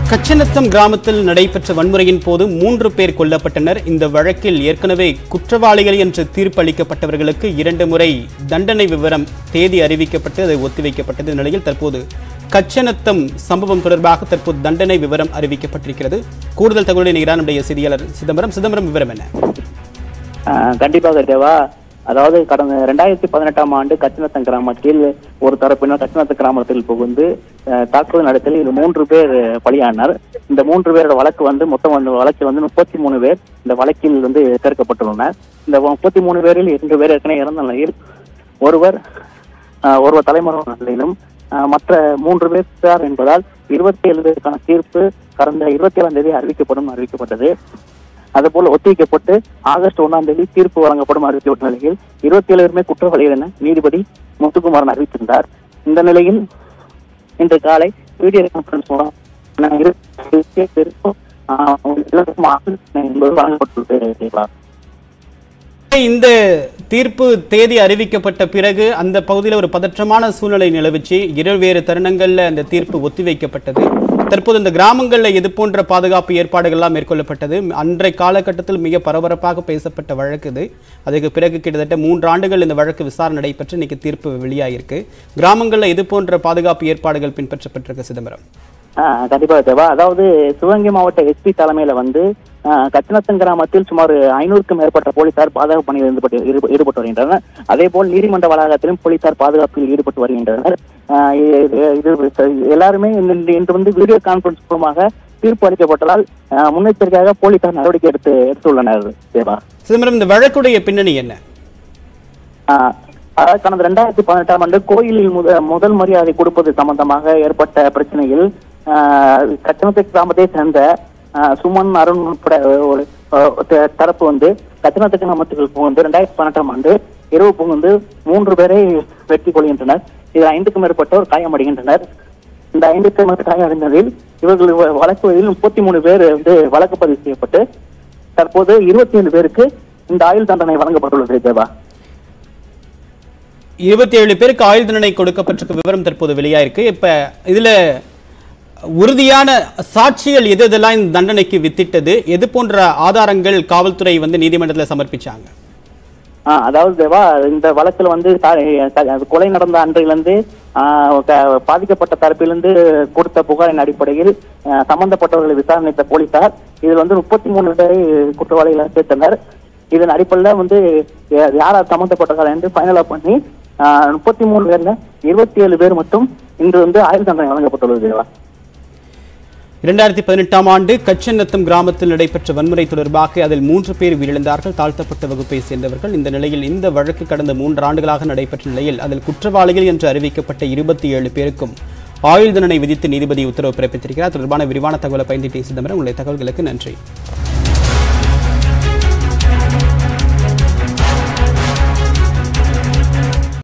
கச்சநத்தம் கிராமத்தில் நடைபெற்ற வன்முறையின் போது மூன்று பேர் கொல்லப்பட்டனர் இந்த வழக்கில் ஏற்கனவே குற்றவாளிகள் என்று தீர்ப்பளிக்கப்பட்டவர்களுக்கு இரண்டு முறை தண்டனை விவரம் தேதி அறிவிக்கப்பட்டு அது ஒத்திவைக்கப்பட்டது இந்த நிலையில் தற்போது கச்சநத்தம் சம்பவம் தொடர்பாக தற்போது தண்டனை விவரம் அறிவிக்கப்பட்டிருக்கிறது கூடுதல் தகவலை நிகரான நம்முடைய செய்தியாளர் சிதம்பரம் சிதம்பரம் விவரம் என்ன ஆஹ் கண்டிப்பாக தேவா அதாவது கடந்த ரெண்டாயிரத்தி பதினெட்டாம் ஆண்டு கச்சினத்தம் கிராமத்தில் ஒரு தரப்பினர் கச்சினத்தம் கிராமத்தில் புகுந்து ஆஹ் தாக்குதல் நடத்தலில் இது மூன்று பேர் பலியானார் இந்த மூன்று பேரோட வழக்கு வந்து மொத்தம் வந்து வழக்கில் வந்து முப்பத்தி மூணு பேர் இந்த வழக்கில் வந்து சேர்க்கப்பட்டுள்ளனர் இந்த முப்பத்தி மூணு பேரில் இரண்டு பேர் ஏற்கனவே இறந்த நிலையில் ஒருவர் ஆஹ் ஒருவர் தலைமுறை நிலையிலும் ஆஹ் மற்ற மூன்று பேர் சார் என்பதால் இருபத்தி ஏழு பேருக்கான தீர்ப்பு கடந்த இருபத்தி ஏழாம் தேதி அறிவிக்கப்படும் அறிவிக்கப்பட்டது அதுபோல் ஒத்திவைக்கப்பட்டு ஆகஸ்ட் ஒண்ணாம் தேதி தீர்ப்பு வழங்கப்படும் அறிவிக்கப்பட்ட நிலையில் இருபத்தி ஏழு பேருமே குற்றவாளிகள் என நீதிபதி முத்துக்குமாரன் அறிவித்திருந்தார் இந்த நிலையில் இன்று காலை வீடியோ கான்பரன்ஸ் மூலம் நான் இருபத்தி ஏழு பேருக்கும் ஆஹ், எல்லாருக்கும் ஆலோசனை என்பது வழங்கப்பட்டுள்ளது தேவா. இந்த தீர்ப்பு தேதி அறிவிக்கப்பட்ட பிறகு அந்த பகுதியில் ஒரு பதற்றமான சூழ்நிலை நிலவுச்சு இருவேறு தருணங்கள்ல அந்த தீர்ப்பு ஒத்திவைக்கப்பட்டது தற்போது இந்த கிராமங்களில் இது போன்ற பாதுகாப்பு ஏற்பாடுகள்லாம் மேற்கொள்ளப்பட்டது அன்றைய காலகட்டத்தில் மிக பரபரப்பாக பேசப்பட்ட வழக்கு இது அதுக்கு பிறகு கிட்டத்தட்ட மூன்று ஆண்டுகள் இந்த வழக்கு விசாரணை நடைபெற்று இன்னைக்கு தீர்ப்பு வெளியாகிருக்கு கிராமங்களில் இது போன்ற பாதுகாப்பு ஏற்பாடுகள் பின்பற்றப்பட்டிருக்கு சிதம்பரம் ஆஹ் கண்டிப்பாக தேவா அதாவது சிவகங்கை மாவட்ட எஸ்பி தலைமையில வந்து ஆஹ் கச்சனத்தம் கிராமத்தில் சுமார் ஐநூறுக்கும் மேற்பட்ட போலீசார் பாதுகாப்பு பணியில் ஈடுபட்டு ஈடுப- ஈடுபட்டு வருகின்றனர் அதே போல் நீதிமன்ற வளாகத்திலும் போலீசார் பாதுகாப்பில் ஈடுபட்டு வருகின்றனர் ஆஹ் இது- இது எல்லாருமே இந்த- இந்த- இன்று வந்து வீடியோ கான்பரன்ஸ் மூலமாக தீர்ப்பு அளிக்கப்பட்டதால் ஆஹ் முன்னெச்சரிக்கையாக போலீசார் நடவடிக்கை எடுத்து எடுத்துள்ளனர் தேவா சிதம்பரம் இந்த வழக்குடைய பின்னணி என்ன ஆஹ் அதாவது கடந்த ரெண்டாயிரத்தி பதினெட்டாம் ஆண்டு கோயிலில் முத முதல் மரியாதை கொடுப்பது சம்பந்தமாக ஏற்பட்ட பிரச்சனையில் ஆஹ் கச்சனத்தை கிராமத்தை சேர்ந்த ஆஹ் சுமன் அருண் உட்பட ஒரு ஆஹ் த- தரப்பு வந்து கச்சனத்தை கிராமத்துக்கு புகுந்து ரெண்டாயிரத்தி பதினெட்டாம் ஆண்டு இரவு புகுந்து மூன்று பேரை வெட்டி கொள்கின்றனர் இதில் ஐந்துக்கும் மேற்பட்டோர் காயமடைகின்றனர் இந்த ஐந்துக்கும் மேற்பட்ட காயமடைந்ததில் இவர்கள் வ- வழக்கு பதிவில் முப்பத்தி மூணு பேர் வந்து வழக்கு பதிவு செய்யப்பட்டு தற்போது இருபத்தி ஏழு பேருக்கு இந்த ஆயுள் தண்டனை வழங்கப்பட்டுள்ளது தேவா இருபத்தி ஏழு பேருக்கு ஆயுள் தண்டனை கொடுக்கப்பட்டிருக்க விவரம் தற்போது வெளியாயிருக்கு இப்ப இதுல உறுதியான சாட்சிகள் எது எதெல்லாம் இந்த தண்டனைக்கு வித்திட்டது எது போன்ற ஆதாரங்கள் காவல்துறை வந்து நீதிமன்றத்தில் சமர்ப்பிச்சாங்க ஆ, அதாவது தேவா இந்த வழக்குல வந்து த- க- அது கொலை நடந்த அன்றையிலிருந்து ஆ, க- பாதிக்கப்பட்ட தரப்பிலிருந்து கொடுத்த புகாரின் அடிப்படையில் ஆ, சம்பந்தப்பட்டவர்களை விசாரணைத்த போலீசார் இதில் வந்து முப்பத்தி மூணு பேரை குற்றவாளிகளாக சேர்த்தனர் இதன் அடிப்படையில் வந்து யா- யார் சம்பந்தப்பட்டவர்கள் என்று ஃபைனலா பண்ணி முப்பத்தி மூணு பேர்ல இருபத்தி ஏழு பேர் மட்டும் இன்று வந்து ஆயுள் தண்டனை வழங்கப்பட்டுள்ளது தேவா இரண்டாயிரத்தி பதினெட்டாம் ஆண்டு கச்சநத்தம் கிராமத்தில் நடைபெற்ற வன்முறை தொடர்பாக அதில் மூன்று பேர் உயிரிழந்தார்கள் தாழ்த்தப்பட்ட வகுப்பை சேர்ந்தவர்கள் இந்த நிலையில் இந்த வழக்கு கடந்த மூன்று ஆண்டுகளாக நடைபெற்ற நிலையில் அதில் குற்றவாளிகள் என்று அறிவிக்கப்பட்ட இருபத்தி ஏழு பேருக்கும் ஆயுள் தண்டனை விதித்து நீதிபதி உத்தரவு பிறப்பித்திருக்கிறார் தொடர்பான விரிவான தகவலை பயந்துட்டே சிதம்பரம் உங்களுடைய தகவல்களுக்கு நன்றி